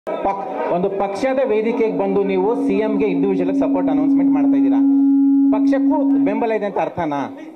ಪಕ್- ಒಂದು ಪಕ್ಷದ ವೇದಿಕೆಗೆ ಬಂದು ನೀವು ಸಿಎಂಗೆ ಇಂಡಿವಿಜುವಲ್ ಸಪೋರ್ಟ್ ಅನೌನ್ಸ್ಮೆಂಟ್ ಮಾಡ್ತಾ ಇದ್ದೀರಾ ಪಕ್ಷಕ್ಕೂ ಬೆಂಬಲ ಇದೆ ಅಂತ ಅರ್ಥನಾ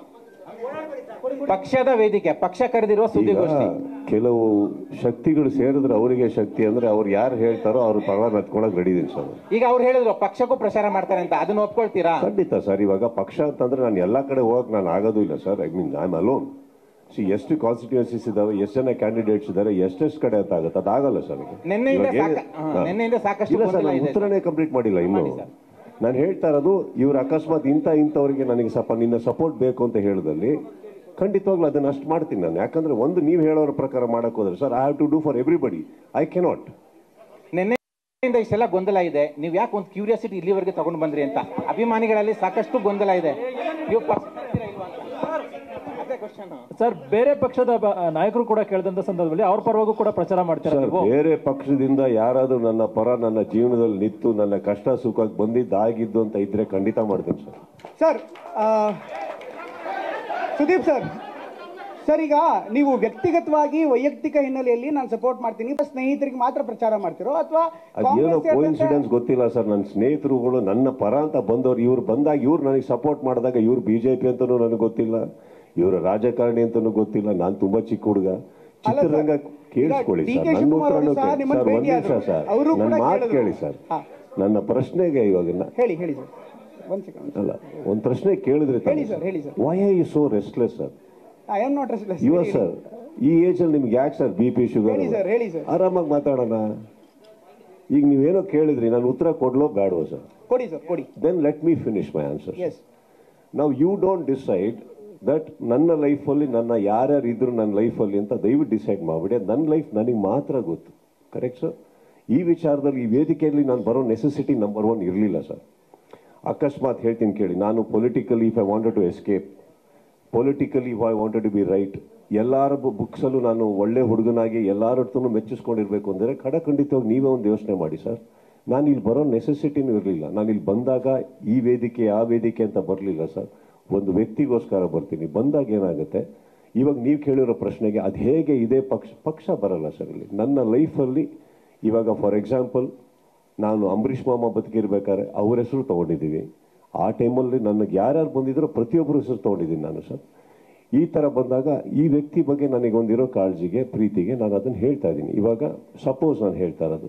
ಪಕ್ಷದ ವೇದಿಕೆ ಪಕ್ಷ ಕರೆದಿರುವ ಈಗ ಸುದ್ದಿಗೋಷ್ಠಿ ಕೆಲವು ಶಕ್ತಿಗಳು ಸೇರಿದ್ರೆ ಅವರಿಗೆ ಶಕ್ತಿ ಅಂದ್ರೆ ಅವ್ರು ಯಾರು ಹೇಳ್ತಾರೋ ಅವ್ರ ಪರ ಮೆತ್ಕೊಳಕ್ ರೆಡಿ ಇದೀನಿ ಸರ್ ಈಗ ಅವ್ರು ಹೇಳಿದ್ರು ಪಕ್ಷಕ್ಕೂ ಪ್ರಚಾರ ಮಾಡ್ತಾರೆ ಅಂತ ಅದನ್ನ ಒಪ್ಕೊಳ್ತೀರಾ ಖಂಡಿತ ಸರ್ ಇವಾಗ ಪಕ್ಷ ಅಂತಂದ್ರೆ ನಾನು ಎಲ್ಲಾ ಕಡೆ ಹೋಗಕ್ ನಾನು ಆಗೋದು ಇಲ್ಲ sir I mean I alone see ಎಷ್ಟು ಕಾನ್ಸ್ಟಿಟ್ಯೂನ್ಸೀಸ್ ಇದಾವೆ ಎಷ್ಟು ಜನ ಕ್ಯಾಂಡಿಡೇಟ್ಸ್ ಇದಾರೆ ಎಷ್ಟೆಷ್ಟು ಕಡೆ ಅಂತ ಆಗುತ್ತೆ ಅದಾಗಲ್ಲ ಸರ್ ಈಗ. ನಿನ್ನೆಯಿಂದ ಇವಾಗ ಏನ್- ಸಾಕ- ಹಾ, ಹಾ. ನಿನ್ನೆಯಿಂದ ಸಾಕಷ್ಟು ಇಲ್ಲ ಸರ್ ಗೊಂದಲ ನಾನು ಇದೆ. ಉತ್ತರನೇ ಕಂಪ್ಲೀಟ್ ಮಾಡಿಲ್ಲ ಇನ್ನು ಮಾಡಿ ಸರ್. ನಾನು ಹೇಳ್ತಾ ಇರೋದು ಇವ್ರು ಅಕಸ್ಮಾತ್ ಇಂಥ ಇಂಥವ್ರಿಗೆ ನನಗೆ ಸ್ವಲ್ಪ ನಿನ್ನ ಸಪೋರ್ಟ್ ಬೇಕು ಅಂತ ಹೇಳಿದಲ್ಲಿ ಖಂಡಿತವಾಗ್ಲೂ ಅದನ್ನ ಅಷ್ಟು ಮಾಡ್ತೀನಿ ನಾನು ಯಾಕಂದ್ರೆ ಒಂದು ನೀವು ಹೇಳೋರ ಪ್ರಕಾರ ಮಾಡಕ್ ಹೋದ್ರೆ sir I have to do for everybody I cannot ನಿನ್ನೆಯಿಂದ ಇಷ್ಟೆಲ್ಲ ಗೊಂದಲ ಇದೆ ನೀವು ಯಾಕೆ ಒಂದು ಕ್ಯೂರಿಯಾಸಿಟಿ ಇಲ್ಲಿವರೆಗೆ ತಗೊಂಡು ಬಂದ್ರಿ ಅಂತ ಅಭಿಮಾನಿಗಳಲ್ಲಿ ಸಾಕಷ್ಟು ಗೊಂದಲ ಇದೆ ನೀವು ಪಕ್ಷ ಕರ್ದಿರಾ ಇಲ್ವಾ ಅಂತ? ಅದೇ question. ಸರ್ ಬೇರೆ ಪಕ್ಷದ ಬ- ನಾಯಕರು ಕೂಡ ಕೇಳಿದಂತ ಸಂದರ್ಭದಲ್ಲಿ ಅವ್ರ ಪರವಾಗೂ ಕೂಡ ಪ್ರಚಾರ ಮಾಡ್ತಾರೆ ಸರ್ ನೀವು ಬೇರೆ ಪಕ್ಷದಿಂದ ಯಾರಾದ್ರೂ ನನ್ನ ಪರ ನನ್ನ ಜೀವನದಲ್ಲಿ ನಿಂತು ನನ್ನ ಕಷ್ಟ ಸುಖಕ್ಕೆ ಬಂದಿದ್ದು ಆಗಿದ್ದು ಅಂತ ಇದ್ರೆ ಖಂಡಿತ ಮಾಡ್ತೀನಿ ಸರ್ ಸರ್ ಆ, ಸುದೀಪ್ ಸರ್ ಸರ್ ಈಗ ನೀವು ವ್ಯಕ್ತಿಗತವಾಗಿ ವೈಯಕ್ತಿಕ ಹಿನ್ನೆಲೆಯಲ್ಲಿ ನಾನು ಸಪೋರ್ಟ್ ಮಾಡ್ತೀನಿ ಸ್ನೇಹಿತರಿಗೆ ಮಾತ್ರ ಪ್ರಚಾರ ಮಾಡ್ತಿರೋ ಅಥವಾ ಅದೇನೋ ಕೋಇನ್ಸಿಡೆನ್ಸ್ ಗೊತ್ತಿಲ್ಲ ಸರ್ ನನ್ನ ಸ್ನೇಹಿತರುಗಳು ನನ್ನ ಪರ ಅಂತ ಬಂದವ್ರು ಇವ್ರು ಬಂದಾಗ ಇವ್ರು ನನಗೆ ಸಪೋರ್ಟ್ ಮಾಡಿದಾಗ ಇವ್ರು ಬಿಜೆಪಿ ಅಂತನೂ ನನಗೆ ಗೊತ್ತಿಲ್ಲ ಇವ್ರ ರಾಜಕಾರಣಿ ಅಂತನೂ ಗೊತ್ತಿಲ್ಲ ನಾನು ತುಂಬಾ ಚಿಕ್ಕ ಹುಡುಗ ಚಿತ್ರರಂಗ ಸರ್, ಕೇಳಿಸ್ಕೊಳ್ಳಿ ಈಗ ಸರ್ ಡಿ ಕೆ ನನ್ನ ಶಿವಕುಮಾರ್ ಅವರು ಉತ್ತರನೂ ಸಹ ಕೇಳಿ. ನಿಮ್ಮನ್ನ ಸರ್ ಒಂದ್ ನಿಮಿಷ ಭೇಟಿಯಾದ್ರು. ಸರ್ ಅವರು ನನ್ನ ಕೂಡ ಮಾತು ಕೇಳಿದ್ರು. ಕೇಳಿ ಸರ್ ಹಾ. ನನ್ನ ಪ್ರಶ್ನೆಗೆ ಇವಾಗ ನ- ಹೇಳಿ ಹೇಳಿ ಸರ್ ಒಂದ್ ಸೆಕೆಂಡ್ ಅಲ್ಲ ಒಂದ್ ಪ್ರಶ್ನೆ ಕೇಳಿದ್ರೆ ಹೇಳಿ ಸರ್, ಹೇಳಿ sir. Why are you so restless sir I am not ಯುವ ಸರ್ ಈ ಏಜ್ ಅಲ್ಲಿ ನಿಮ್ಗೆ ಯಾಕೆ ಸರ್ ಬಿ ಪಿ ಶುಗರ್ ಹೇಳಿ ಸರ್, ಹೇಳಿ ಸರ್. ಆರಾಮಾಗಿ ಮಾತಾಡೋಣ ಈಗ ನೀವೇನೋ ಕೇಳಿದ್ರಿ ನಾನು ಉತ್ತರ ಕೊಡ್ಲೋ ಬೇಡವೋ ಸರ್ ಕೊಡಿ ಸರ್ ಕೊಡಿ then let me finish my answer yes ನಾವು ಯು ಡೋಂಟ್ ಡಿಸೈಡ್ ದಟ್ ನನ್ನ ಲೈಫಲ್ಲಿ ನನ್ನ ಯಾರ್ಯಾರು ಇದ್ರು ನನ್ನ ಲೈಫಲ್ಲಿ ಅಂತ ದಯವಿಟ್ಟು ಡಿಸೈಡ್ ಮಾಡಿಬಿಡಿ ನನ್ನ ಲೈಫ್ ನನಗೆ ಮಾತ್ರ ಗೊತ್ತು ಕರೆಕ್ಟ್ ಸರ್ ಈ ವಿಚಾರದಲ್ಲಿ ಈ ವೇದಿಕೆಯಲ್ಲಿ ನಾನು ಬರೋ ನೆಸೆಸಿಟಿ ನಂಬರ್ ಒನ್ ಇರಲಿಲ್ಲ ಸರ್ ಅಕಸ್ಮಾತ್ ಹೇಳ್ತೀನಿ ಕೇಳಿ ನಾನು politically if I wanted to escape politically I wanted to be right ಎಲ್ಲರ ಬುಕ್ಸಲ್ಲೂ ನಾನು ಒಳ್ಳೆ ಹುಡುಗನಾಗಿ ಎಲ್ಲರ ಹತ್ರನೂ ಮೆಚ್ಚಿಸ್ಕೊಂಡಿರ್ಬೇಕು ಅಂದರೆ ಖಡಖಂಡಿತವಾಗಿ ನೀವೇ ಒಂದು ಯೋಚನೆ ಮಾಡಿ ಸರ್ ನಾನು ಇಲ್ಲಿ ಬರೋ ನೆಸೆಸಿಟಿನೂ ಇರಲಿಲ್ಲ ನಾನು ಇಲ್ಲಿ ಬಂದಾಗ ಈ ವೇದಿಕೆ ಆ ವೇದಿಕೆ ಅಂತ ಬರಲಿಲ್ಲ ಸರ್ ಒಂದು ವ್ಯಕ್ತಿಗೋಸ್ಕರ ಬರ್ತೀನಿ ಬಂದಾಗ ಏನಾಗುತ್ತೆ ಇವಾಗ ನೀವು ಕೇಳಿರೋ ಪ್ರಶ್ನೆಗೆ ಅದು ಹೇಗೆ ಇದೇ ಪಕ್ಷ ಪಕ್ಷ ಬರಲ್ಲ ಸರ್ ಇಲ್ಲಿ ನನ್ನ ಲೈಫಲ್ಲಿ ಇವಾಗ ಫಾರ್ ಎಕ್ಸಾಂಪಲ್ ನಾನು ಅಂಬರೀಷ್ ಮಾಮ ಬದುಕಿರ್ಬೇಕಾದ್ರೆ ಅವ್ರ ಹೆಸರು ತೊಗೊಂಡಿದ್ದೀವಿ ಆ ಟೈಮಲ್ಲಿ ನನಗೆ ಯಾರ್ಯಾರು ಬಂದಿದ್ರೋ ಪ್ರತಿಯೊಬ್ಬರ ಹೆಸರು ತೊಗೊಂಡಿದ್ದೀನಿ ನಾನು ಸರ್ ಈ ಥರ ಬಂದಾಗ ಈ ವ್ಯಕ್ತಿ ಬಗ್ಗೆ ನನಗೊಂದಿರೋ ಕಾಳಜಿಗೆ ಪ್ರೀತಿಗೆ ನಾನು ಅದನ್ನು ಹೇಳ್ತಾ ಇದ್ದೀನಿ ಇವಾಗ ಸಪೋಸ್ ನಾನು ಹೇಳ್ತಾ ಇರೋದು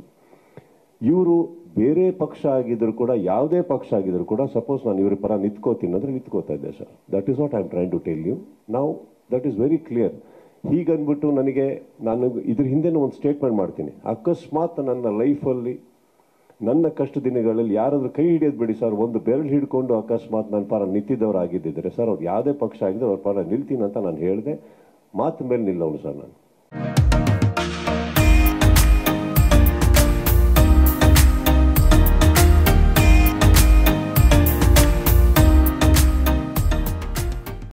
ಇವರು ಬೇರೆ ಪಕ್ಷ ಆಗಿದ್ರು ಕೂಡ ಯಾವುದೇ ಪಕ್ಷ ಆಗಿದ್ರು ಕೂಡ ಸಪೋಸ್ ನಾನು ಇವ್ರ ಪರ ನಿಂತ್ಕೋತೀನಿ ಅಂದ್ರೆ ನಿಂತ್ಕೋತಾ ಇದ್ದೆ sir that is what I am trying to tell you ನಾವು ದಟ್ ಈಸ್ ವೆರಿ ಕ್ಲಿಯರ್ ಹೀಗನ್ಬಿಟ್ಟು ನನಗೆ ನಾನು ಇದ್ರ ಹಿಂದೆನೂ ಒಂದು ಸ್ಟೇಟ್ಮೆಂಟ್ ಮಾಡ್ತೀನಿ ಅಕಸ್ಮಾತ್ ನನ್ನ ಲೈಫಲ್ಲಿ ನನ್ನ ಕಷ್ಟ ದಿನಗಳಲ್ಲಿ ಯಾರಾದ್ರೂ ಕೈ ಹಿಡಿಯೋದು ಬಿಡಿ ಸರ್ ಒಂದು ಬೆರಳು ಹಿಡ್ಕೊಂಡು ಅಕಸ್ಮಾತ್ ನನ್ನ ಪರ ನಿಂತಿದ್ದವ್ರು ಆಗಿದ್ದಿದ್ರೆ ಸರ್ ಅವ್ರು ಯಾವುದೇ ಪಕ್ಷ ಆಗಿದ್ರೆ ಅವ್ರ ಪರ ನಿಲ್ತೀನಿ ಅಂತ ನಾನು ಹೇಳಿದೆ ಮಾತು ಮೇಲೆ ನಿಲ್ಲವನು ಸರ್ ನಾನು